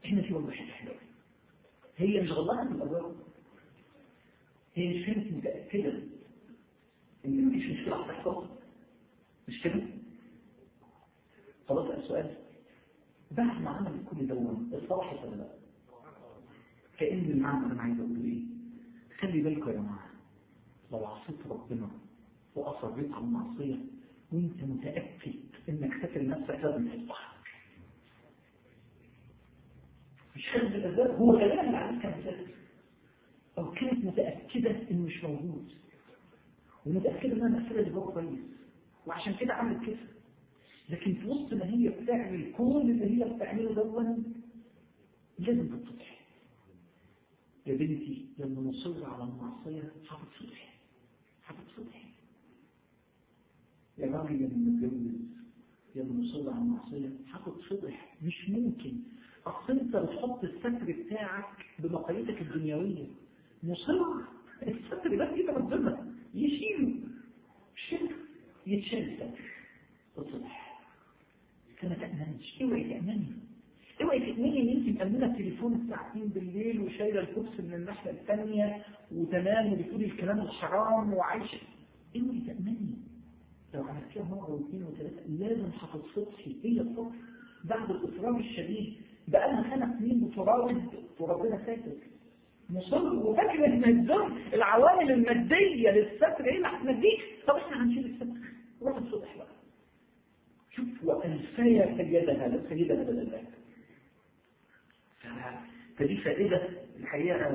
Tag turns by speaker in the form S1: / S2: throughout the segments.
S1: احنا في والله حاجه حلوه هي مش غلطت الابواب هي مش كانت متاكده ان مفيش مشكله هتحصل مش كده خلاص السؤال بعد ما عمل كل دون اتصلحت ولا لا كأن المعنى انا عايز اقول ايه خلي بالكم يا جماعه لو عصيت ربنا واصريت على المعصيه وانت متاكد انك فاكر نفسك لازم تصلح مش خارج الاسباب هو غالبا العزيز كان مسافر او كانت متاكده انه مش موجود ومتاكده انها مقفله اللي جوه كويس وعشان كده عملت كده لكن في وسط ما هي بتعمل كل اللي هي بتعمله دون لازم تتصلح يا بنتي لما نصر على المعصيه هتتصلح هتتصلح يا راجل يا متجوز يا مصر على المعصيه هتتصلح مش ممكن اصل انت بتحط الستر بتاعك بمقاييسك الدنيويه مصر الستر ده كده ربنا يشيله شيل يتشال الستر تصلح ما تأمنش اوعي تأمني اوعي تأمني ان انت مأمنة التليفون الساعة 2 بالليل وشايلة الكبس من الناحية الثانية وتمام وبتقولي الكلام الحرام وعايشة اوعي تأمني لو عملتيها مرة واثنين وثلاثة لازم هتتصفي هي الصبر بعد الإصرار الشديد بقى لها خمس سنين بتراود وربنا ساكت مصر وفاكر ان الذنب العوامل المادية للستر ايه اللي هتناديك طب احنا هنشيل الستر روح الصبح بقى شوف وألفيا سيدها لا سيدها بدل ذلك فدي فائدة الحقيقة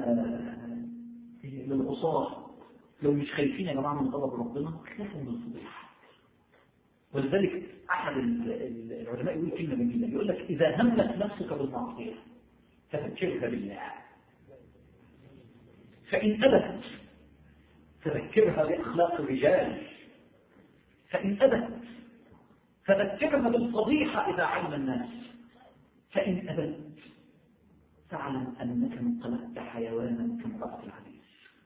S1: للعصاة لو مش خايفين يا جماعة من غضب ربنا خافوا من الفضيحة ولذلك أحد العلماء يقول كلمة جميلة يقول لك إذا همت نفسك بالمعصية فذكرها بالله فإن أبت فذكرها بأخلاق الرجال فإن أبت فذكرها بالفضيحة إذا علم الناس فإن أبت فاعلم أنك انقلبت حيوانا كامرأة العزيز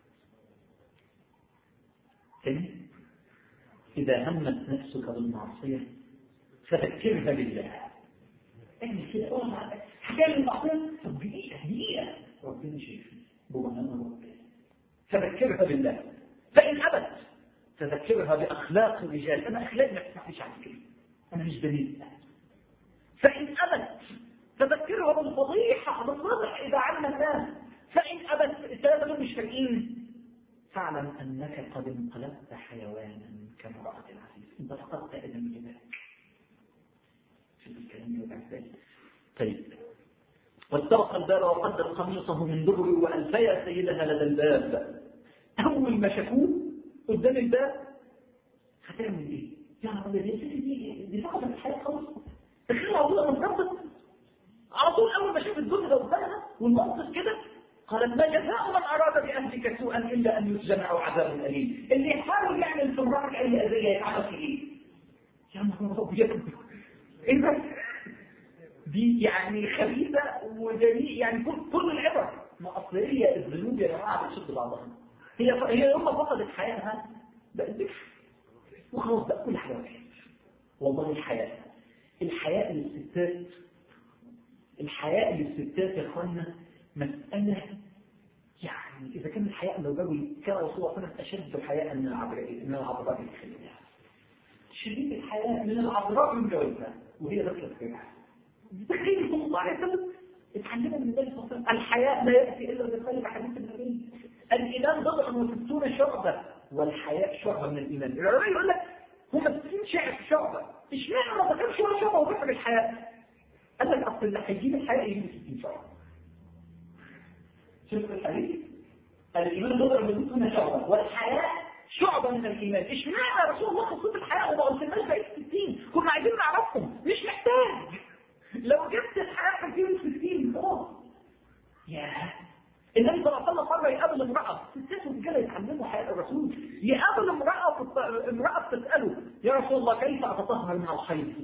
S1: ثاني إذا همت نفسك بالمعصية فذكرها بالله اعمل كده حكاية المعصية طب دقيقة دقيقة ربنا شايفني بمعنى ربنا فذكرها بالله فإن أبت فذكرها بأخلاق الرجال أنا أخلاق ما تسمعش عن كده أنا مش بني فإن أبت تذكرها بالفضيحة بالفضح إذا علم الناس فإن أبت الثلاثة دول مش فاكرين فاعلم أنك قد انقلبت حيوانا كامرأة العزيز أنت فقدت أدميتك شوف الكلام يوجع ازاي طيب واستبق الباب وقد قميصه من دبر وألفيا سيدها لدى الباب أول ما شافوه قدام الباب هتعمل إيه؟ يا رب دي دي دي صعبة الحياة خالص تخيل عبودة منطقة على طول أول ما شافت الدنيا ده قدامها والمنطق كده قالت ما جزاء من أراد بأهلك سوءا إلا أن يسجن أو عذاب أليم اللي يحاول يعمل في امرأتك أي أذية يتعمل في إيه؟ يا نهار أبيض إيه ده؟ دي يعني خبيثة وجميع يعني كل كل العبر ما أصل هي الذنوب يا جماعة بتشد بعضها هي هي يوم ما فقدت حياتها بقت بكر وخلاص بقى كل حاجة وحشة والله الحياة الحياة للستات الحياء للستات يا اخوانا مسألة يعني إذا كان الحياء لو رجل كان رسول الله صلى الله عليه وسلم أشد الحياء من العذراء من العذراء الخلية شديد الحياء من العذراء من جوازها وهي دخلت فيها تخيل صلى الله عليه وسلم اتعلموا من النبي صلى الله عليه وسلم الحياء لا يأتي إلا بخالف حديث النبي الإيمان بضع وستون شعبة والحياء شعبة من الإيمان العلماء يقول لك هم 60 شعب شعبة اشمعنى ما ذكرش ولا شعبة وذكر الحياء قال لك اصل اللي هيجيب الحياة يجيب 60 شعبة شوف الحديث الايمان بضع من شعبة والحياة شعبة من الايمان اشمعنى رسول الله خصوص الحياة وما قلتلناش بقيت 60 كنا عايزين نعرفهم مش محتاج لو جبت الحياة هتجيب 60 خلاص ياه النبي صلى الله عليه وسلم مره يقابل امراه ستات ورجاله يتعلموا حياه الرسول يقابل امراه امراه بتساله يا رسول الله كيف اتطهر من الحيض؟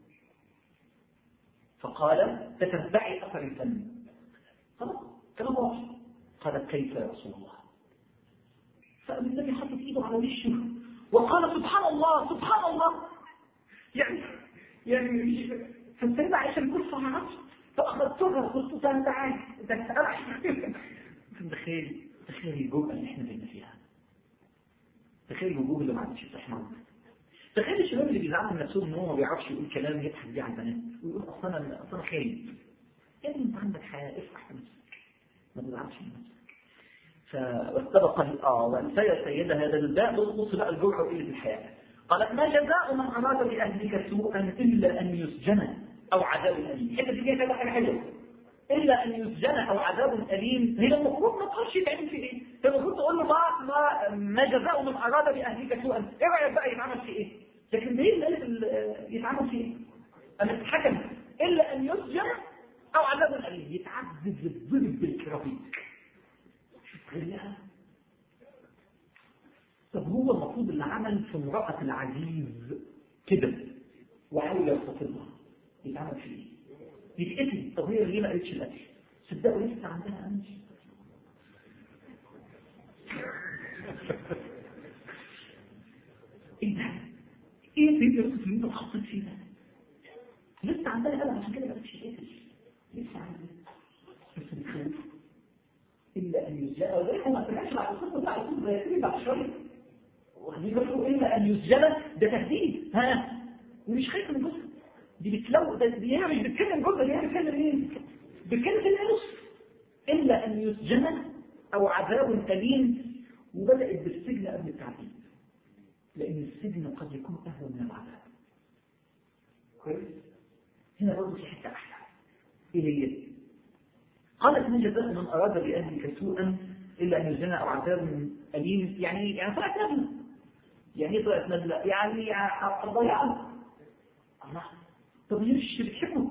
S1: فقال تتبعي اثر الفم خلاص كلام واضح قال كيف يا رسول الله فقال النبي حطت ايده على وشه وقال سبحان الله سبحان الله يعني يعني فالسيدة عائشة بتقول فعرفت فاخذتها قلت تعال تعال انت تخيل تخيل الجوع اللي احنا بينا فيها تخيل الوجوه اللي ما عادش بتحمل تخيل الشباب اللي بيزعلوا من نفسهم ان هو ما بيعرفش يقول كلام يضحك بيه على البنات ويقول اصل انا اصل انا خايف يا ابني انت عندك حياه افرح بنفسك ما تزعلش من نفسك فاستبق اه والفيا سيدة هذا الباء بص بقى الجرع وقلة الحياة قالت ما جزاء من أراد بأهلك سوءا إلا أن يسجن أو عذاب أليم الحتة دي فيها كذا حاجة حلوة إلا أن يسجن أو عذاب أليم هي المفروض ما تقولش يتعمل في إيه؟ هي المفروض تقول له ما ما ما جزاء من أراد بأهلك سوءا إيه رأيك بقى يتعمل في إيه؟ لكن هي اللي قالت يتعمل في إيه؟ أنا اتحكم إلا أن يسجن أو عذاب أليم يتعذب يتضرب بالكرافيك غيرها طب هو المفروض اللي عمل في امرأة العزيز كده وحاول يستطيعها يتعمل فيه يتقتل طب هي ليه ما قالتش القتل صدقوا لسه عندها امل ايه ده؟ ايه سيدي يوسف اللي انت اتحطيت فيه ده؟ لسه عندها امل عشان كده ما قالتش القتل لسه عندها بس بتخوف إلا أن يسجن أو غيره ما سمعش بعد القصة بتاع القصة زي بعد شوية وخليه يقولوا إلا أن يسجن ده تهديد ها ومش خايف من جزء دي بتلو ده دي هي مش بتتكلم جزء دي هي بتتكلم إيه؟ بتتكلم في النص إلا أن يسجن أو عذاب أليم وبدأت بالسجن قبل التعذيب لأن السجن قد يكون أهون من العذاب كويس هنا برضه في حتة أحلى إيه هي؟ قالت ما جزاء من أراد بأهلك سوءا إلا أن يسجن أو عذاب أليم يعني يعني طلعت نبلة يعني ايه طلعت نبلة يعني ضيعنا الله طب هي مش بتحبه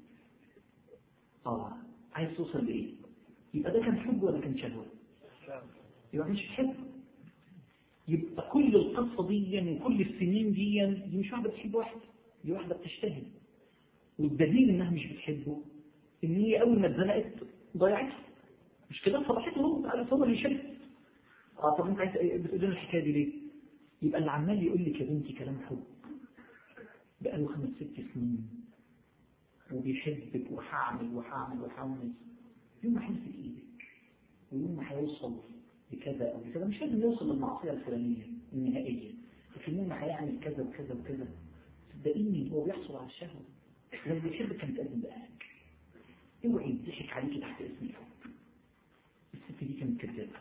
S1: اه عايز توصل لإيه يبقى ده كان حب ولا كان شهوة يبقى مش بتحبه يبقى كل القصة دي وكل السنين دي دي مش واحدة بتحب واحد دي واحدة بتشتهي والدليل انها مش بتحبه ان هي اول ما اتزنقت ضيعتها مش كده فضحته هو على صدر يشد اه طب انت عايز بتقول لنا الحكايه دي ليه؟ يبقى اللي عمال يقول لك يا بنتي كلام حب بقاله خمس ست سنين وبيحبك وهعمل وهعمل وهعمل يوم ما هيمسك ايدك ويوم ما هيوصل لكذا او لكذا مش لازم يوصل للمعصيه الفلانيه النهائيه لكن يوم ما هيعمل كذا وكذا وكذا صدقيني هو بيحصل على الشهوه لما بيحبك كان يتقدم بأهلك اوعي يضحك عليكي تحت اسم الحب الست دي كانت كذابه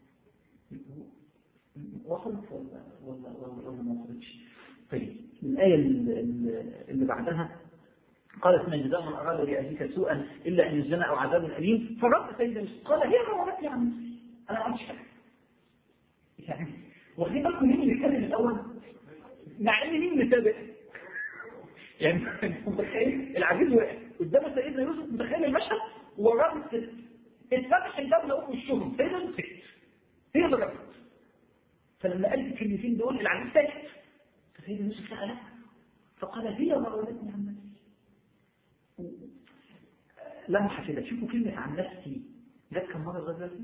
S1: وصلت ولا ولا ولا, ولا ما وصلتش طيب الآية اللي بعدها قالت من جزاء من أراد بأهلك سوءا إلا أن يسجن أو عذاب أليم فرد سيدنا يوسف قال هي راودتني عن نفسي أنا ما عملتش حاجة يعني واخدين بالكم مين اللي اتكلم الأول؟ مع إن مين اللي سابق؟ يعني متخيل العزيز وقع قدام سيدنا يوسف متخيل المشهد وراه الست اتفتح الباب لقوا وشهم سيدنا يوسف سكت هي اللي رفضت فلما قال الكلمتين دول العزيز سكت فسيدنا يوسف سألها فقال هي راودتني عن نفسي لمحة كده شوفوا كلمة عن نفسي جت كم مرة غزل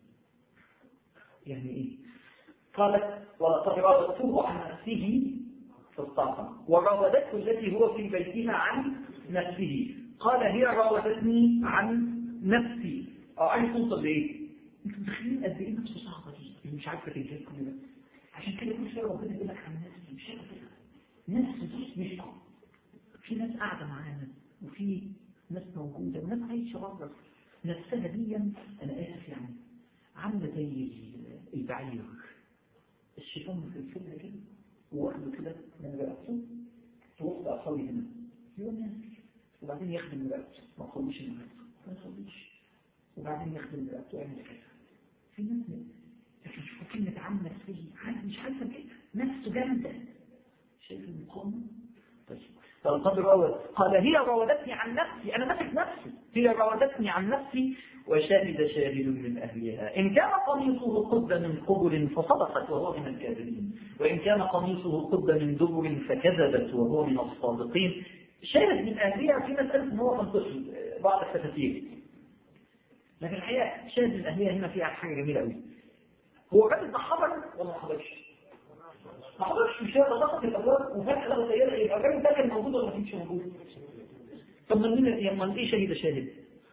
S1: يعني ايه قالت ولقد راودته عن نفسه فاستعصم وراودته التي هو في بيتها عن نفسه قال هي راودتني عن نفسي اه عايز توصل لايه؟ انتوا متخيلين قد ايه نفسه صعبه دي اللي مش عارفه تنجز كل ده عشان كده كل شويه ربنا يقول لك عن نفسي مش عارفه كده نفس دي مش في ناس قاعده معانا وفي ناس موجوده وناس عايشه بره نفسها دي انا اسف يعني عامله زي البعير الشيطان في الفيلم كده واخده كده من رقبته في وسط اطفالي هنا يقول ناس وبعدين يخدم من رقبته ما تخليش من رقبته ما تخليش وبعدين يخدم من رقبته يعمل كذا في ناس لكن شوفوا كلمة عن نفسه مش عارفة كده نفسه جامدة شايف المقاومة طيب فالقدر أول قال هي راودتني عن نفسي أنا ماسك نفسي هي راودتني عن نفسي وشاهد شاهد من أهلها إن كان قميصه قد من قبل فصدقت وهو من الكاذبين وإن كان قميصه قد من دبر فكذبت وهو من الصادقين شاهد من أهلها في مسألة أن هو كان طفل بعض التفاسير لكن الحقيقة شاهد من أهلها هنا فيها حاجة جميلة قوي هو الراجل ده حضر ولا ما حضرش؟ ما حضرش مش هي ضغط الابواب وفجاه لو سياره يبقى الراجل ده كان موجود ولا ما كانش موجود؟ طب ما مين يعني ايه شهيد شاهد؟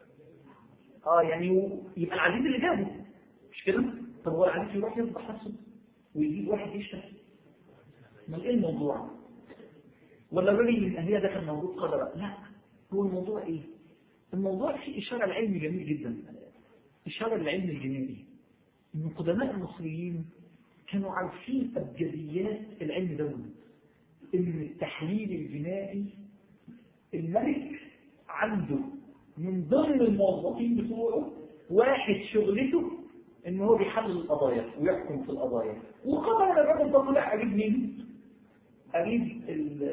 S1: اه يعني يبقى العزيز اللي جابه مش كده؟ طب هو العزيز يروح يفضح نفسه ويجيب واحد يشتغل امال ايه الموضوع؟ ولا الراجل من اهليه ده كان موجود قدرا؟ لا هو الموضوع ايه؟ الموضوع فيه اشاره لعلم جميل جدا اشاره للعلم الجنائي ان قدماء المصريين كانوا عارفين ابجديات العلم ده ان التحليل الجنائي الملك عنده من ضمن الموظفين بتوعه واحد شغلته ان هو بيحلل القضايا ويحكم في القضايا وقدر الراجل ده طلع قريب مين؟ قريب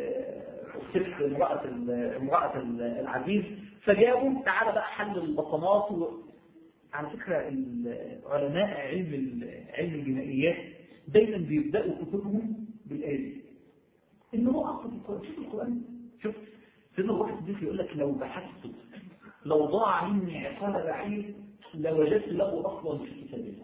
S1: الست امرأة امرأة العزيز فجابوا تعالى بقى حل البصمات و... على فكرة علماء علم علم الجنائيات دايما بيبدأوا كتبهم بالآية دي. إن هو أصلا القرآن شوف القرآن شوف سيدنا الواحد الصديق يقول لك لو بحثت لو ضاع مني عقال بعيد لوجدت له أصلا في كتاب الله.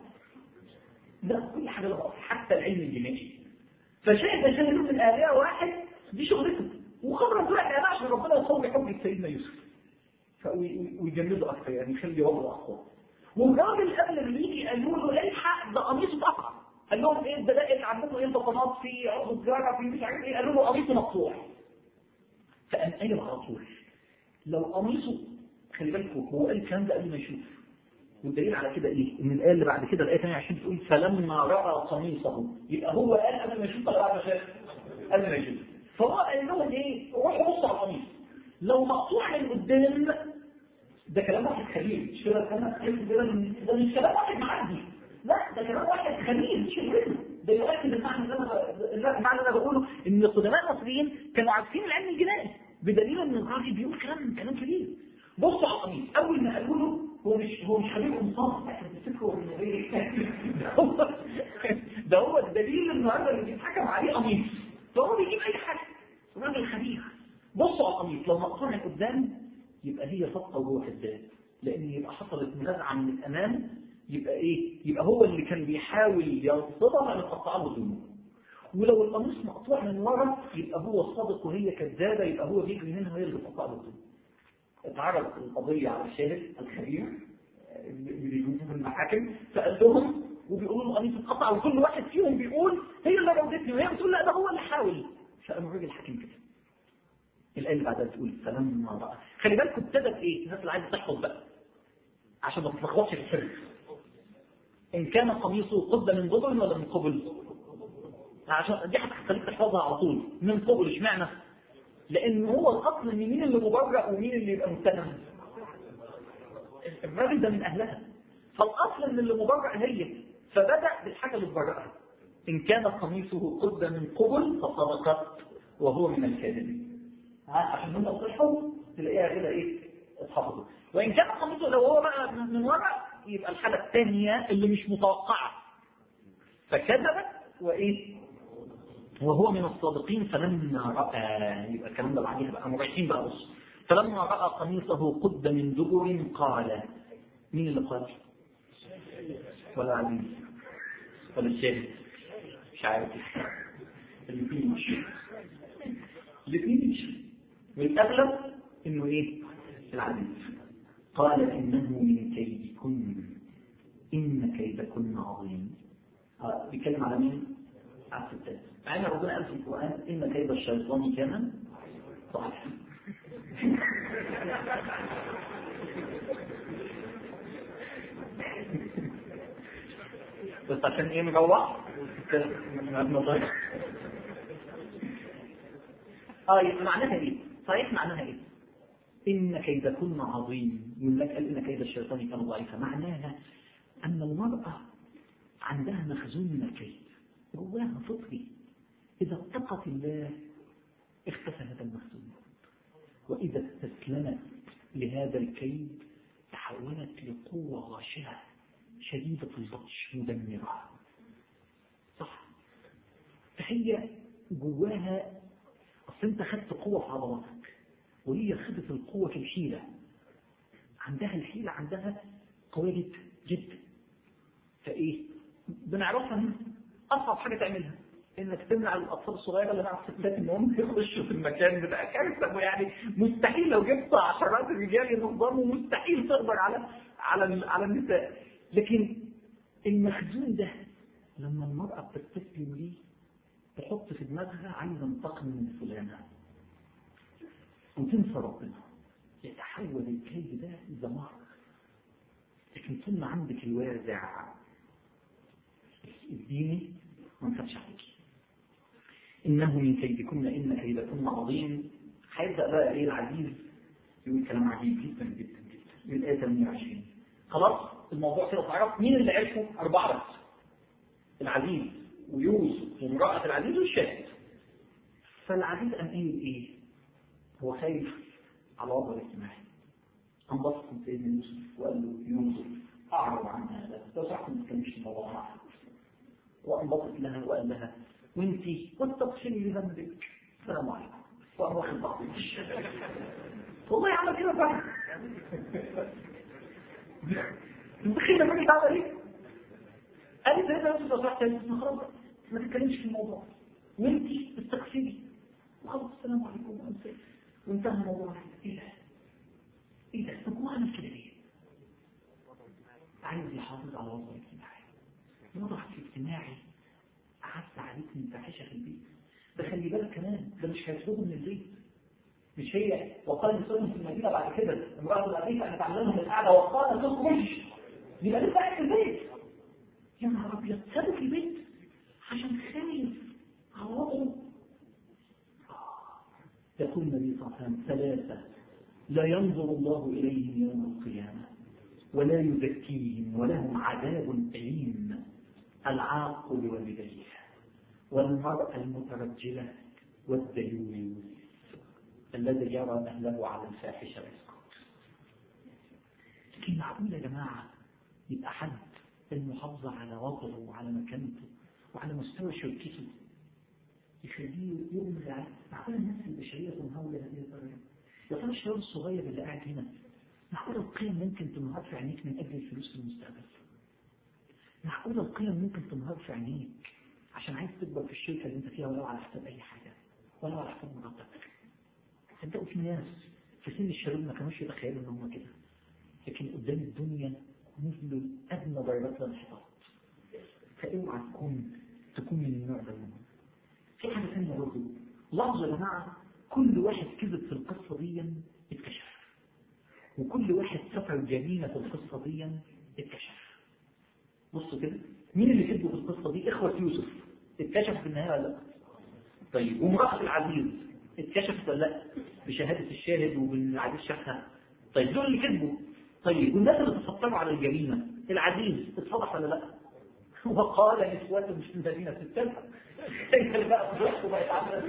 S1: لا كل حاجة له أصل حتى العلم الجنائي. فشاهد شاهد من الآلهة واحد دي شغلته وخبرة طلع الآلهة عشان ربنا يقوي حجة سيدنا يوسف. ويجمده أكثر يعني يخلي وضعه أقوى. والراجل قبل ما يجي قالوا له الحق ده قميصه اتقطع قال لهم ايه الدلائل عندكم ايه البطانات في عضو الزرع في مش عارف ايه قالوا له قميصه مقطوع فقام قايل على طول لو قميصه خلي بالكم هو قال الكلام ده قبل ما يشوف والدليل على كده ايه؟ ان الايه اللي بعد كده الايه 22 بتقول فلما راى قميصه يبقى هو قال قبل ما يشوف ولا بعد ما شاف؟ قبل ما يشوف فهو قال لهم ايه؟ روحوا بصوا على القميص لو مقطوع من قدام ده كلام واحد خليل مش كده كلام ده ده مش كلام واحد معدي لا ده كلام واحد خليل مش فكرته ده يؤكد المعنى اللي انا المعنى اللي انا بقوله ان القدماء المصريين كانوا عارفين العلم الجنائي بدليل ان الراجل بيقول كلام كلام كبير بصوا على القميص اول ما قالوا له هو مش هو مش حبيب قمصان عشان تفتكروا ان هو ده هو الدليل النهارده اللي بيتحكم عليه قميص فهو بيجيب اي حاجه راجل خبير بصوا على القميص لو مقطوع من قدام يبقى هي صفقة وهو كذاب لأن يبقى حصلت منازعة من الأمام يبقى إيه؟ يبقى هو اللي كان بيحاول ينصبها لتقطع له دونه ولو القميص مقطوع من ورا يبقى هو الصادق وهي كذابة يبقى هو بيجري منها وهي اللي بتقطع له دونه اتعرض القضية على الشاهد الخبير اللي بيجوزوا في المحاكم فقال لهم وبيقولوا له قميص اتقطع وكل واحد فيهم بيقول هي اللي راودتني وهي بتقول لا ده هو اللي حاول فقام الراجل حاكم كده الآية اللي بعدها تقول فلما رأى خلي بالكم ابتدى بإيه؟ الناس اللي عايزة تحفظ بقى عشان ما تتلخبطش في السر إن كان قميصه قد من دبر ولا من قبل؟ عشان دي هتخليك تحفظها على طول من قبل اشمعنى؟ لأن هو الأصل إن مين اللي مبرأ ومين اللي يبقى متهم؟ الراجل ده من أهلها فالأصل إن اللي مبرأ هي فبدأ بالحاجة اللي تبرأها إن كان قميصه قد من قبل فصدقت وهو من الكاذبين عشان هم تصحوا تلاقيها كده ايه اتحفظوا وان كان قميصه لو هو بقى من ورا يبقى الحاله الثانيه اللي مش متوقعه فكذبت وايه وهو من الصادقين فلما راى يبقى الكلام ده بعدين بقى مريحين بقى بص فلما راى قميصه قد من دبر قال مين اللي قال؟ ولا عزيز ولا الشاهد مش عارف الاثنين مش الاثنين مش والأغلب إنه إيه؟ العزيز قال إنه من كيدكن إن كيدكن عظيم آه بيتكلم على مين؟ على الستات مع إن ربنا قال في القرآن إن كيد الشيطان كان ضعيفا بس عشان ايه مجوع؟ اه يبقى معناها ايه؟ صحيح معناها ايه؟ إن كيدكن عظيم يقول لك قال إن كيد الشيطان كان ضعيفا معناها أن المرأة عندها مخزون من الكيد جواها فطري إذا اتقت الله اختفى هذا المخزون وإذا استسلمت لهذا الكيد تحولت لقوة غاشمة شديدة البطش مدمرة صح فهي جواها أصل أنت خدت قوة في عضلاتك وهي خدت القوة في الحيلة عندها الحيلة عندها قوية جدا جدا فإيه بنعرفها من أصعب حاجة تعملها انك تمنع الاطفال الصغيره اللي مع الستات ان هم يخشوا في المكان بتاع كارثه يعني مستحيل لو جبت عشرات الرجال ينظموا مستحيل تقدر على على على النساء لكن المخزون ده لما المرأة بتستسلم ليه تحط في دماغها عايز انتقم من فلانة وتنسى ربنا يتحول الكيد ده لدمار لكن طول ما عندك الوازع الديني ما نخافش عليك انه من كيدكن ان كيدكن عظيم هيبدا بقى ايه العزيز يقول كلام عجيب جدا جدا جدا من الايه 28 خلاص الموضوع كده اتعرف مين اللي عرفه اربعه بس العزيز ويوسف وامراه العزيز والشاهد فالعزيز قام قايل ايه هو خايف على وضعه الاجتماعي انبسط من سيدنا يوسف وقال له يوسف اعرض عن هذا لو سمحت ما تتكلمش في الموضوع معك وانبسط لها وقال لها وانتي واستغفري لذنبك السلام عليكم وقام واخد بعض والله عمل كده فعلا متخيل لما كنت عمل ايه؟ قال لي سيدنا يوسف لو سمحت يا يوسف خلاص ما تتكلمش في الموضوع وانتي استغفري وخلاص السلام عليكم وانتهى الموضوع ايه ده؟ ايه ده؟ طب هو عمل كده ليه؟ عايز يحافظ على وضعه الاجتماعي وضعك الاجتماعي عدى عليك من فاحشه في البيت ده خلي بالك كمان ده مش هيطلبه من البيت مش هي وقال لسلم في المدينه بعد كده امراه الابيك ان تعلمهم القعده وقال تخرج يبقى لسه قاعد في البيت يا نهار ابيض سابه في البيت عشان خايف على وضعه يقول النبي صلى الله عليه وسلم ثلاثه لا ينظر الله اليهم يوم القيامه ولا يزكيهم ولهم عذاب أليم العاق لوالديه والمرأة المترجلة والديوث الذي يرى أهله على الفاحشة ويسكت لكن معقول يا جماعة يبقى حد المحافظة على وضعه وعلى مكانته وعلى مستوى شركته يخليه يؤمن على معقول الناس البشرية تنهار لهذه الدرجة يا ترى الشباب الصغير اللي قاعد هنا معقول القيم ممكن تنهار في عينيك من أجل الفلوس في المستقبل معقول القيم ممكن تنهار في عينيك عشان عايز تكبر في الشركة اللي انت فيها ولو على حساب أي حاجة ولو على حساب مرتبك صدقوا في ناس في سن الشباب ما كانوش يتخيلوا ان هم كده لكن قدام الدنيا نزلوا أدنى درجات الانحطاط فاوعى تكون تكون من النوع ده منهم في حاجة ثانية برضه لاحظوا يا جماعة كل واحد كذب في القصة دي اتكشف وكل واحد سفر جريمة في القصة دي اتكشف بصوا كده مين اللي كذبوا في القصة دي إخوة يوسف اتكشف في النهاية ولا لا طيب وامرأة العزيز اتكشفت ولا لا بشهادة الشاهد وبالعزيز شافها طيب دول اللي كذبوا طيب والناس اللي تسطروا على الجريمة العزيز اتفضح ولا لا وقال نسوة مش في المدينة تتسلح اللي بقى فضحته بقت عاملة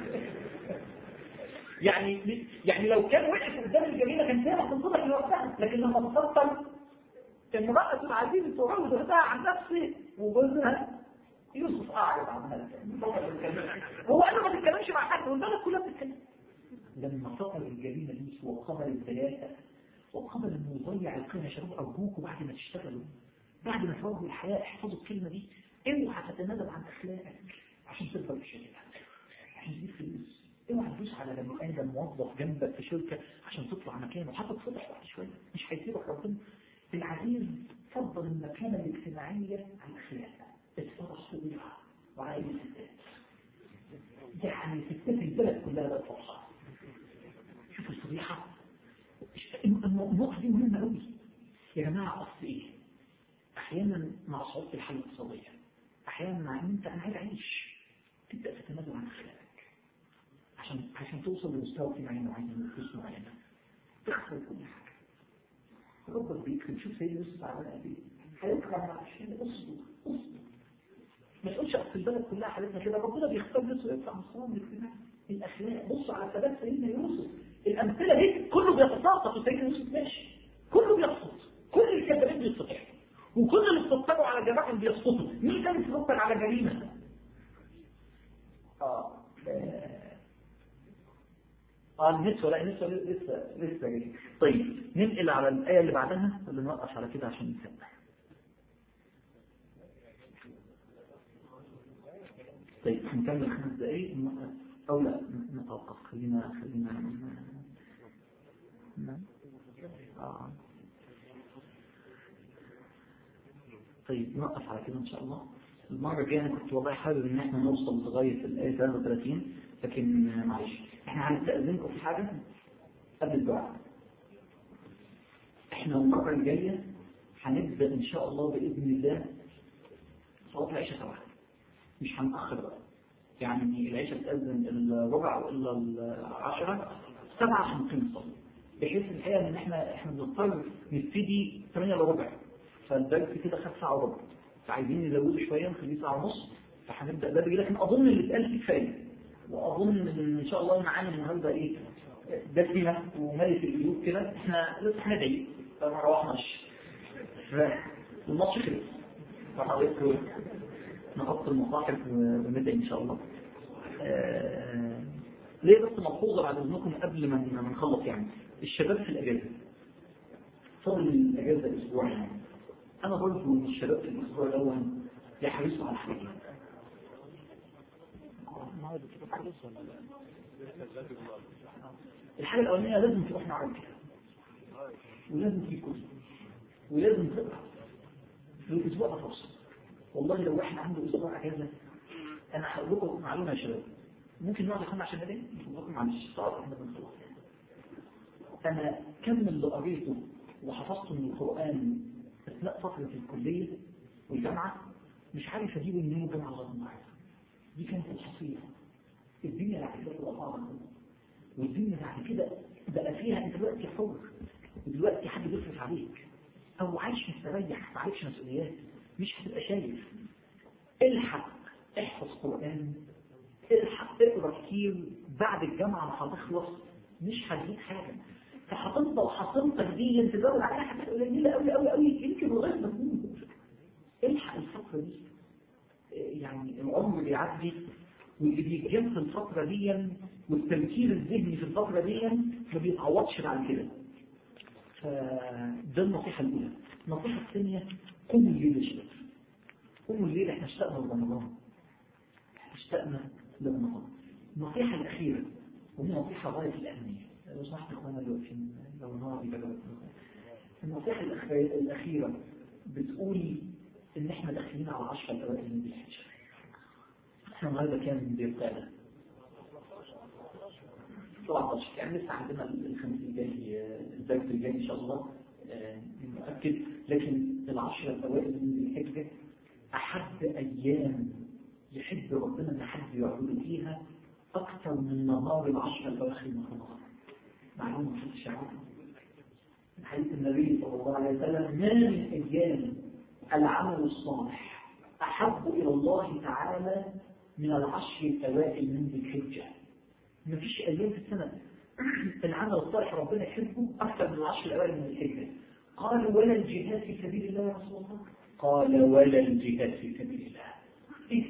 S1: يعني يعني لو كان وقف قدام الجريمه كان فيها تنصلح لوحدها لكن لما تفضل امرأة العزيز تراود غداها عن نفسه وجوزها يوسف اعرض عن هذا هو قال ما تتكلمش مع حد والبلد كلها بتتكلم لما فقد الجريمه يوسف وقبل الثلاثه وقبل انه يضيع القيمه يا شباب ارجوكوا بعد ما تشتغلوا بعد ما تواجهوا الحياه احفظوا الكلمه دي اوعى تتنازل عن اخلاقك عشان تفضل في الشركه عشان تجيب فلوس اوعى تدوس على بني ادم موظف جنبك في شركه عشان تطلع مكانه حتى تفضح بعد شويه مش هيسيبك ربنا العزيز فضل المكانه الاجتماعيه عن الاخلاق اتفضح فضيحه وعايز ستات يعني ستات البلد كلها بقت فرحه شوف الفضيحه النقطه دي مهمه قوي يا جماعه اصل ايه احيانا مع صعوبه الحاله الاقتصاديه احيانا مع ان انت انا عايز اعيش تبدا تتنازل عن اخلاقك عشان عشان توصل لمستوى اجتماعي معين من فلوس معينه تخسر كل حاجه ربك بيكرم شوف سيدنا يوسف عمل قد ايه هيكرم عشان اصبر اصبر ما تقولش اصل البلد كلها حالتنا كده ربنا بيختار ناس ويرفع مستواهم الاجتماعي الاخلاق بص على ثبات سيدنا يوسف الامثله دي كله بيتساقط وسيدنا يوسف ماشي كله بيسقط كل الكذابين بيسقطوا وكل اللي استطاعوا على جماعهم بيسقطوا مين كان يتفكر على جريمه؟ اه اه النسوة لا النسوة لسه لسه جاي طيب ننقل على الآية اللي بعدها اللي نوقف على كده عشان نسمع طيب نروح نكمل خمس دقايق أو لا نتوقف خلينا خلينا نعم آه. طيب نوقف على كده إن شاء الله المرة الجاية أنا كنت والله حابب إن إحنا نوصل لغاية الآية 33 لكن معلش إحنا هنستأذنكم في حاجة قبل الدعاء إحنا المرة الجاية هنبدأ إن شاء الله بإذن الله صلاة العشاء سبعة مش هنأخر بقى يعني العشاء تأذن الربع وإلا العشرة سبعة عشان نقيم الصلاة بحيث الحقيقة إن إحنا إحنا بنضطر نبتدي 8 إلا ربع فالدرس كده خد ساعة وربع فعايزين نزوده شوية نخليه ساعة ونص فهنبدأ بدري لكن أظن اللي اتقال فيه كفاية وأظن إن إن شاء الله معانا النهاردة إيه دسمة وملك القلوب كده إحنا لسه هندعي فما روحناش فالماتش خلص فحضرتك نحط المصاحف وندعي إن شاء الله آه ليه بس ملحوظة بعد إذنكم قبل ما نخلص يعني الشباب في الأجازة فضل الأجازة أسبوع يعني أنا برضو من الشباب في الأسبوع الأول يحرصوا على حاجة الحاجة الأولانية لازم تروح معاك ولازم في كتب ولازم تقرأ في الأسبوع ده فرصة والله لو واحد عنده أسبوع أجازة أنا هقول لكم معلومة يا شباب ممكن نقعد خمس عشان نبين نقول معلش صعب احنا بنخلص أنا كم اللي قريته وحفظته من القرآن أثناء فترة الكلية والجامعة مش عارف أجيبه من يوم الجامعة لغاية النهارده دي كانت الحصيلة الدنيا بعد كده بتبقى صعبة والدنيا بعد كده بقى فيها أنت دلوقتي حر ودلوقتي حد بيصرف عليك أو عايش مستريح ما عليكش مسؤوليات مش هتبقى شايف الحق احفظ قرآن الحق اقرا كتير بعد الجامعة ما هتخلص مش هتجيب حاجة فهتفضل حصيلتك دي تدور عليها حاجات قليلة قوي قوي قوي يمكن لغاية ما تموت الحق الفترة دي يعني العمر بيعدي واللي بيتجمع في الفترة دي والتمكين الذهني في الفترة دي ما بيتعوضش بعد كده فده النصيحة الأولى النصيحة الثانية قوموا الليل يا شباب قوموا الليل احنا اشتقنا لرمضان احنا اشتقنا لرمضان النصيحة الأخيرة وهي نصيحة غاية الأهمية لو سمحت اخوانا اللي واقفين لو النهار بيبقى النصيحة الأخيرة بتقول إن إحنا داخلين على 10 الأوائل من الحجة إحنا النهارده كام ذي القعدة؟ 17 يعني لسه عندنا الخميس الجاي الدرس الجاي إن شاء الله مؤكد لكن العشرة الأوائل من ذي الحجة أحد أيام يحب ربنا إن حد يعبد فيها أكثر من نهار العشرة الأواخر من رمضان معلومة في الشعب حديث النبي صلى الله عليه وسلم ما من أيام العمل الصالح أحب إلى الله تعالى من العشر الأوائل من ذي الحجة ما فيش أيام في السنة العمل الصالح ربنا يحبه أكثر من العشر الأوائل من ذي الحجة قالوا ولا الجهاد في سبيل الله يا رسول الله قال ولا الجهاد في سبيل الله إيه؟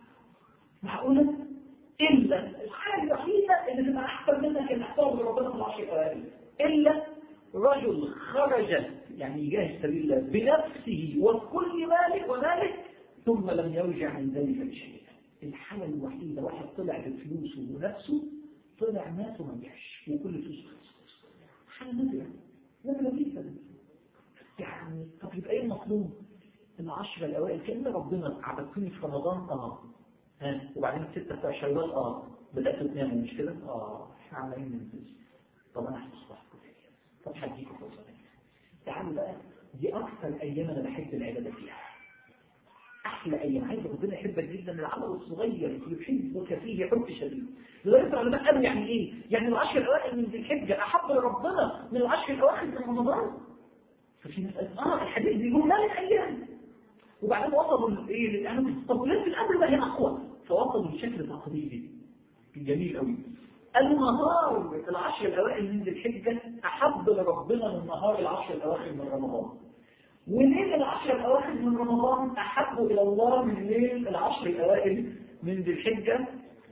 S1: معقولة إلا الحاجة الوحيدة اللي تبقى أحسن منها كان احترم ربنا في العشر الأوائل إلا رجل خرج يعني يجاهد سبيل الله بنفسه وكل مالك ومالك ثم لم يرجع من ذلك بشيء الحالة الوحيدة واحد طلع بفلوسه ونفسه طلع مات وما رجعش وكل فلوسه خلصت حالة نادرة نادرة جدا يعني طب يبقى ايه المطلوب؟ العشرة الأوائل كأن ربنا عبدتني في رمضان اه ها وبعدين الستة بتاع شوال اه بدأت تناموا مش كده؟ اه احنا عمالين ننزل طب انا هتصبحكم طب هديكم فرصة تعالوا بقى دي أكثر أيام أنا بحب العبادة فيها أحلى أيام عايز ربنا يحبك جدا العمل الصغير يحبك فيه حب شديد لذلك العلماء قالوا يعني إيه؟ يعني العشر الأوائل من ذي الحجة أحب لربنا من العشر الأواخر من رمضان ففي ناس قالت آه الحديث بيقول ما من أيام وبعدين وصلوا إيه للأمر طب وليه الأمر بقى هنا أقوى فوصلوا لشكل تقليدي جميل قوي قالوا نهار العشر الأوائل من ذي الحجة أحب لربنا من نهار العشر الأواخر من رمضان وليل العشر الأواخر من رمضان أحب إلى الله من ليل العشر الأوائل من ذي الحجة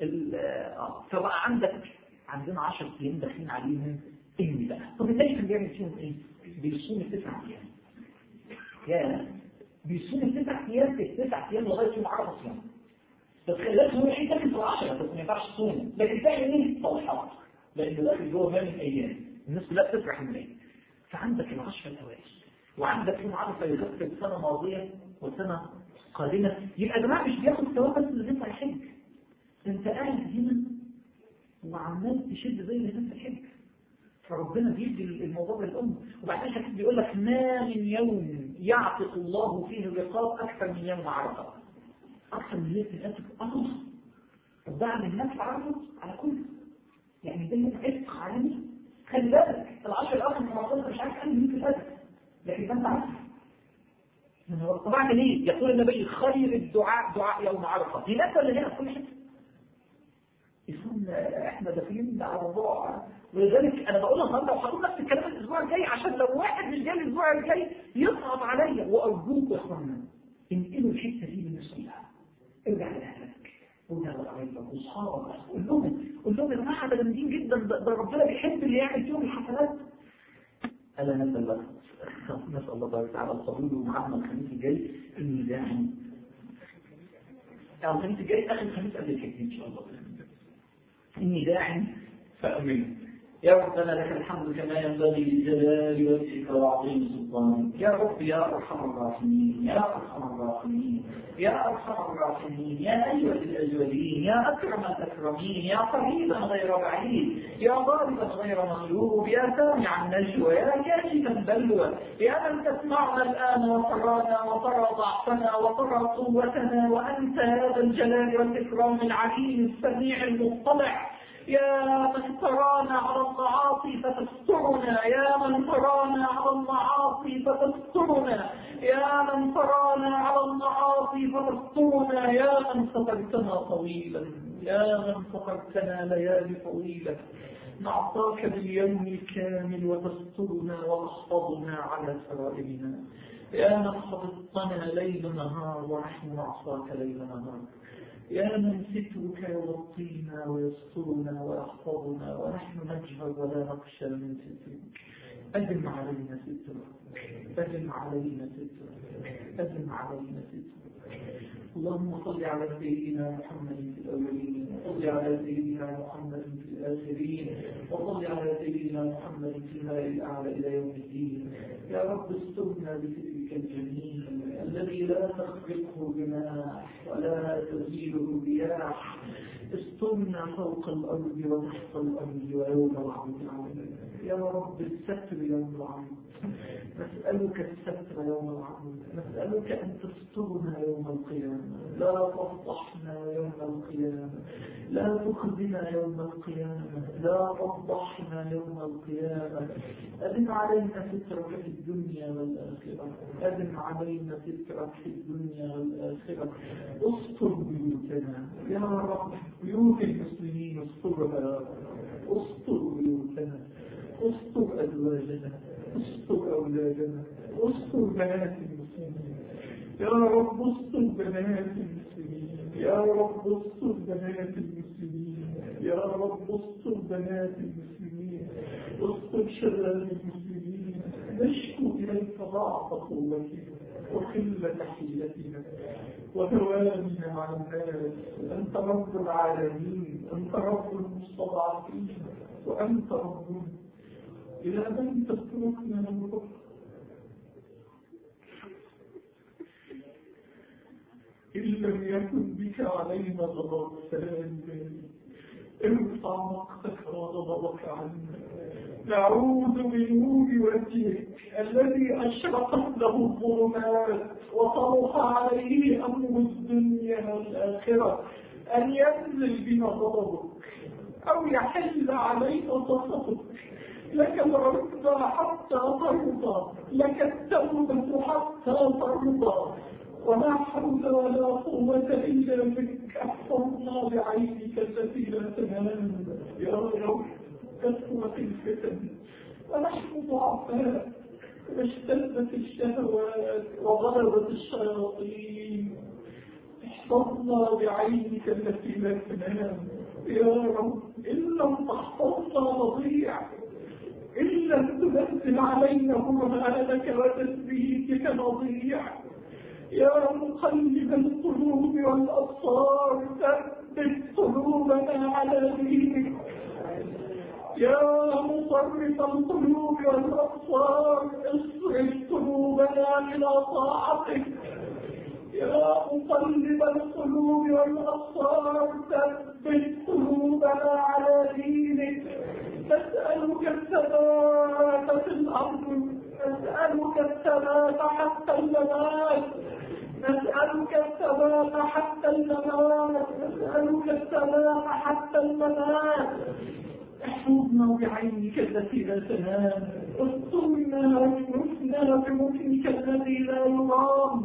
S1: فبقى عندك عندنا 10 أيام داخلين عليهم إيه بقى؟ طب النبي كان بيعمل فيهم إيه؟ بيصوم التسع أيام يا بيصوم التسع أيام في التسع أيام لغاية يوم عرفة صيام بس لازم هو الحين داخل في العشرة بس ما ينفعش تصوم لكن تعمل ايه؟ صالحات لأنه داخل جوه ما من أيام الناس كلها بتفرح من ايه فعندك العشرة الأوائل وعندك يوم عرفة يغفر سنة ماضية وسنة قادمة يبقى جماعة مش بياخد ثواب بس اللي بيطلع يحج انت قاعد هنا وعمال تشد زي اللي في الحج فربنا بيدي الموضوع للأم وبعدين حديث بيقول لك ما من يوم يعتق الله فيه الرقاب أكثر من يوم عرفة أكثر من ليلة الأسف أمر بعد الناس عرفت على كل يعني ده يوم عتق عالمي خلي بالك العشر الأخر من رمضان مش عارف أنهي ليلة الأسف لكن ده أنت عارف طبعا ليه؟ يقول النبي خير الدعاء دعاء يوم عرفة هناك ولا هنا في كل حته يكون احنا داخلين على موضوع ولذلك انا بقول النهارده وهقول نفس الكلام الاسبوع الجاي عشان لو واحد مش جاي الاسبوع الجاي يصعب عليا وارجوك يا اخوانا انقلوا الحته دي من نفسها ارجع لاهلك ارجع لقرايبك واصحابك قول لهم قول لهم يا جماعه ده جامدين جدا ده ربنا بيحب اللي يعمل فيهم الحسنات الا نسال الله نسال الله تبارك وتعالى القبول ومعنا الخميس الجاي اني داعي يعني الخميس الجاي اخر خميس قبل الحج ان شاء الله إني داع فأمن يا ربنا لك الحمد كما ينبغي لجلال وجهك وعظيم سلطانك يا رب يا أرحم الراحمين يا أرحم الراحمين يا أرحم الراحمين يا أجود الأجودين يا أكرم الأكرمين يا قريبا غير بعيد يا غالبا غير مغلوب يا سامع النجوى يا كاشف البلوى يا من تسمعنا الآن وترانا وترى ضعفنا وترى قوتنا وأنت هذا الجلال والإكرام العليم السميع المطلع يا من ترانا على المعاصي فتسترنا يا من ترانا على المعاصي فتسترنا يا من ترانا على المعاصي فتسترنا يا من سترتنا طويلا يا من سترتنا ليالي طويلة نعطاك باليوم الكامل وتسترنا وتحفظنا على سرائرنا يا من حفظتنا ليل نهار ونحن نعصاك ليل نهار يا من سترك يغطينا ويسترنا ويحفظنا ونحن نجهر ولا نخشى من سترك أدم علينا سترك أدم علينا سترك أدم علينا سترك اللهم صل على سيدنا محمد في الأولين وصل على سيدنا محمد في الآخرين وصل على سيدنا محمد في الماء الأعلى إلى يوم الدين يا رب استرنا بسترك الجميل الذي لا تخرقه رماح ولا تزيله رياح استرنا فوق الأرض وتحت الأرض ويوم العرض علينا يا رب الستر يوم العرض نسألك الستر يوم العرض نسألك أن تسترنا يوم القيامة لا تفضحنا يوم القيامة لا تخزنا يوم القيامة لا تفضحنا يوم القيامة أدم علينا سترك في الدنيا والآخرة أدم علينا سترك في الدنيا والآخرة استر بيوتنا يا رب بيوت المسلمين استرها يا رب استر بيوتنا استر أزواجنا استر أولادنا استر بنات المسلمين يا رب استر بنات المسلمين يا رب استر بنات المسلمين يا رب استر بنات المسلمين استر شباب المسلمين نشكو إليك ضعف قوتنا وقلة حيلتنا وهواننا على الناس أنت رب العالمين أنت رب المستضعفين وأنت ربنا إلى من تتركنا نمرك إن لم يكن بك علينا غضب سلام ارفع مقتك وغضبك عنا نعوذ بنور وجهك الذي أشرقت له الظلمات وطرح عليه أمر الدنيا والآخرة أن ينزل بنا غضبك أو يحل علينا سخطك لك العزة حتى ترضى لك التوبة حتى ترضى ولا حول ولا قوة إلا بك احفظنا بعينك التي لا تنام يا رب كثرت الفتن ونحن ضعفاء واشتدت الشهوات وغلبت الشياطين احفظنا بعينك التي لا تنام يا رب إن لم تحفظنا نضيع إن لم تنزل علينا برهانك وتثبيتك نضيع يا مقلب القلوب والأبصار ثبت قلوبنا على دينك يا مصرف القلوب والأبصار اصرف قلوبنا إلى طاعتك يا مقلب القلوب والأبصار ثبت قلوبنا على دينك نسألك الثبات في الأرض نسألك الثبات حتى الممات نسألك الثبات حتى الممات نسألك الثبات حتى الممات احفظنا بعينك التي لا تنام استرنا واكنفنا بمكنك الذي لا يرام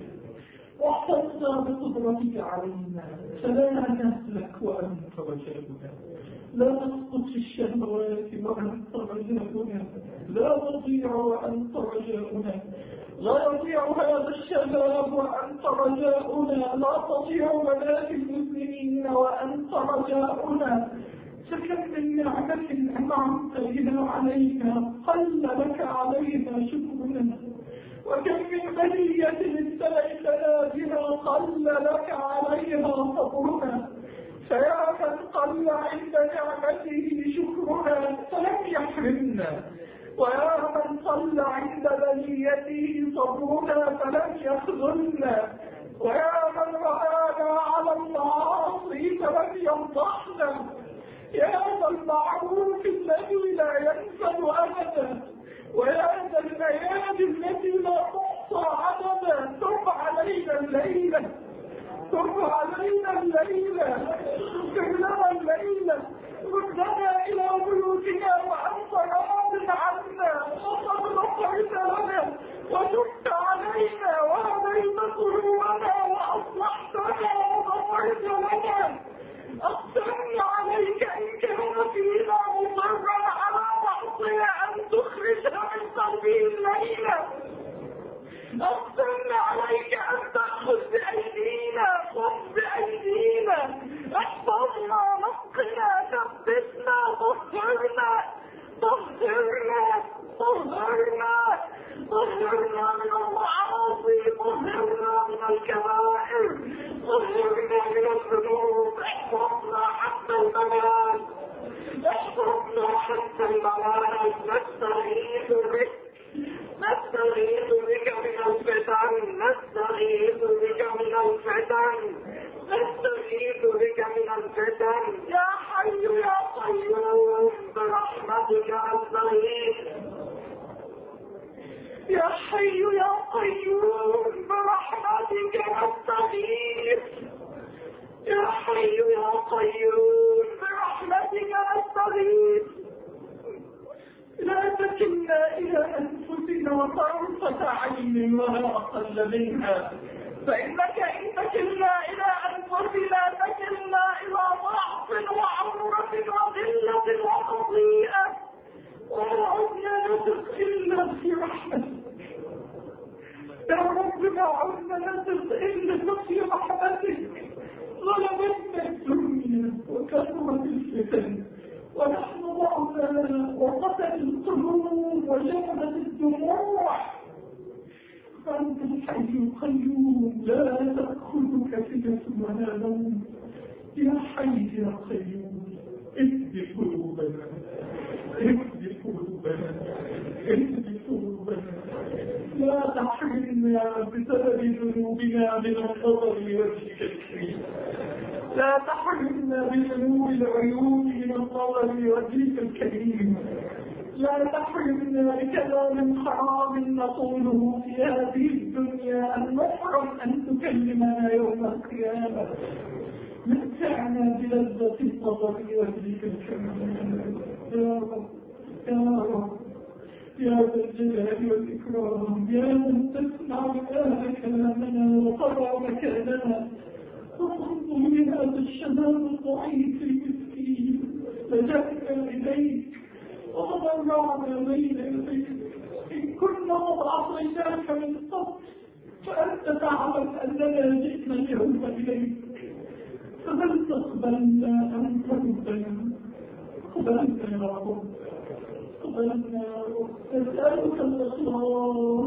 S1: واحفظنا بقدرتك علينا فلا نهلك وانت رجاؤنا لا نسقط في الشهوات وانت رجاؤنا لا نضيع وانت رجاؤنا لا يضيع هذا الشباب وانت رجاؤنا لا تضيع بنات المسلمين وانت رجاؤنا فكم من نعمة أنعمت بها علينا قل لك علينا شكرنا وكم من بلية ابتليتنا بها قل لك عليها صبرنا فيا من قل عند نعمته شكرنا فلم يحرمنا ويا من قل عند بليته صبرنا فلم يخذلنا ويا من رآنا على المعاصي فلم يفضحنا يا ذا المعروف الذي لا ينفذ ابدا ويا ذا الليالي التي لا تحصى عددا تب علينا الليله تب علينا الليله اغفر لنا الليله ردنا الى بيوتنا وانت راض عنا وقد غفرت لنا وتبت علينا وهديت قلوبنا واصلحتنا وغفرت لنا أقسمني عليك إن كان فينا مصرا على معصية أن تخرجنا من قلبه الليلة أقسمنا عليك أن تأخذ بأيدينا خذ بأيدينا احفظنا نقنا ثبتنا طهرنا طهرنا طهرنا طهرنا من المعاصي طهرنا من الكبائر طهرنا من الذنوب احفظنا حتى الممات احفظنا حتى الممات نستغيث بك نستغيث بك من الفتن نستغيث بك من الفتن نستغيث بك من الفتن يا حي يا قيوم برحمتك نستغيث يا حي يا قيوم برحمتك نستغيث يا حي يا قيوم برحمتك نستغيث لا تكلنا إلى أنفسنا طرفة عين ولا أقل منها فإنك إن تكلنا إلى أنفسنا تكلنا إلى ضعف وعورة وذلة وخطيئة ولا عدنا نثق إلا في رحمتك يا رب ما عدنا نثق إلا في رحمتك ظلمتنا الدنيا وكثرت الفتن ونحن ضعنا وقتل القلوب وجمدت الدموع فأنت الحي القيوم لا تأخذك سنة ولا نوم يا حي يا قيوم اهد قلوبنا اهد قلوبنا اهد قلوبنا لا تحرمنا بسبب ذنوبنا من النظر لوجهك الكريم لا تحرمنا بذنوب العيون من النظر لوجهك الكريم لا تحرمنا بكلام حرام نقوله في هذه الدنيا أن نحرم أن تكلمنا يوم القيامة متعنا بلذة النظر لوجهك الكريم يا رب يا رب يا ذا الجلال والإكرام يا من تسمع الآن كلامنا وترى مكاننا فانظر لهذا الشباب الضعيف المسكين لجأنا إليك وتضرعنا بين يديك إن كنا قد أعطيناك من قبل فأنت تعلم أننا جئنا اليوم إليك فهل تقبلنا أن تردنا قبلنا يا رب قبلنا يا رب نسألك الإخلاص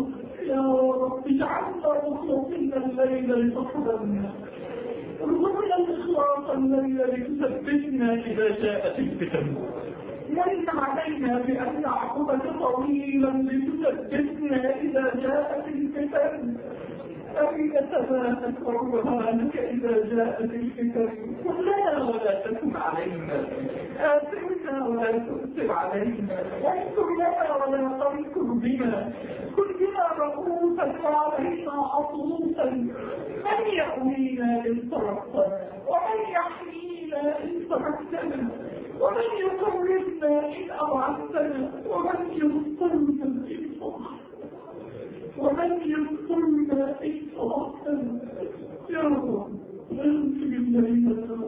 S1: يا رب اجعلنا مخلصين الليل لتحضرنا ارزقنا الاخلاص الليل لتثبتنا اذا جاءت الفتن من علينا بأن نعبدك طويلا لتثبتنا إذا جاءت الفتن أن نتماسك برهانك إذا جاءت الفتن كلنا ولا تكن علينا آثرنا ولا تؤثر علينا وانصر لنا ولا تنكر بنا كن بنا رؤوسا وعلينا عطوسا من يأوينا إن تركتنا ومن يحمينا إن تركتنا ومن يقربنا إن أوعدتنا ومن ينصرنا إن صدقتنا ومن ينصرنا إن صدقتنا يا رب اغفر لنا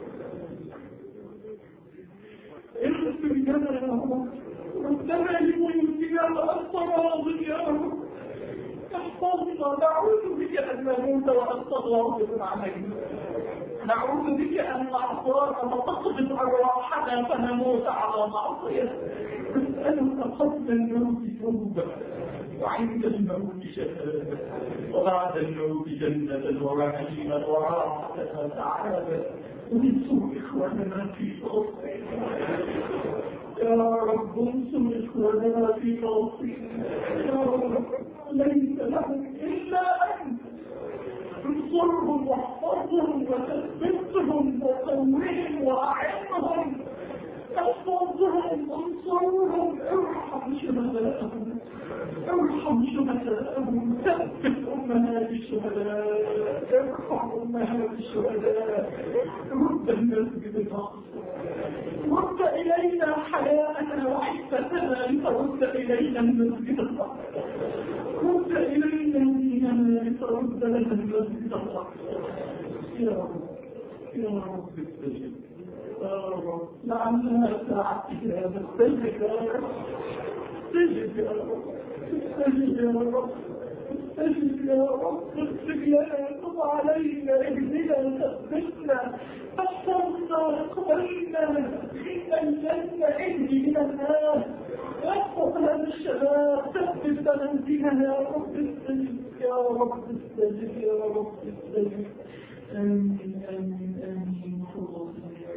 S1: اغفر لنا يا رب ربنا لميتنا وأنت راض يا رب احفظنا نعوذ بك أن نموت وأنت غاضب علينا نعوذ بك أن نعصاك فتقبض أرواحنا فنموت على معصيتك نسألك قبل الموت توبة وعند الموت شهادة وبعد الموت جنة ونعيما وراحة وسعادة ومن سوء إخواننا في فلسطين يا رب انصر إخواننا في فلسطين يا رب ليس لهم إلا أنت انصرهم واحفظهم وثبتهم وقوهم واعنهم احفظهم انصرهم ارحم شهداءهم ارحم شهداءهم ثبت امهات الشهداء ارحم امهات الشهداء رد المسجد الاقصى رد الينا حياءنا وعفتنا لترد الينا المسجد الاقصى رد الينا ديننا لترد لنا المسجد الاقصى يا رب يا رب استجب يا رب لعلها ساعة إجابة استجب يا رب استجب يا رب استجب يا رب استجب يا رب استجب لنا تب علينا اهدنا ثبتنا احفظنا اقبلنا إن الجنة اهدي من الناس واحفظ هذا الشباب ثبت منزلنا يا رب استجب يا رب استجب يا رب استجب آمين آمين آمين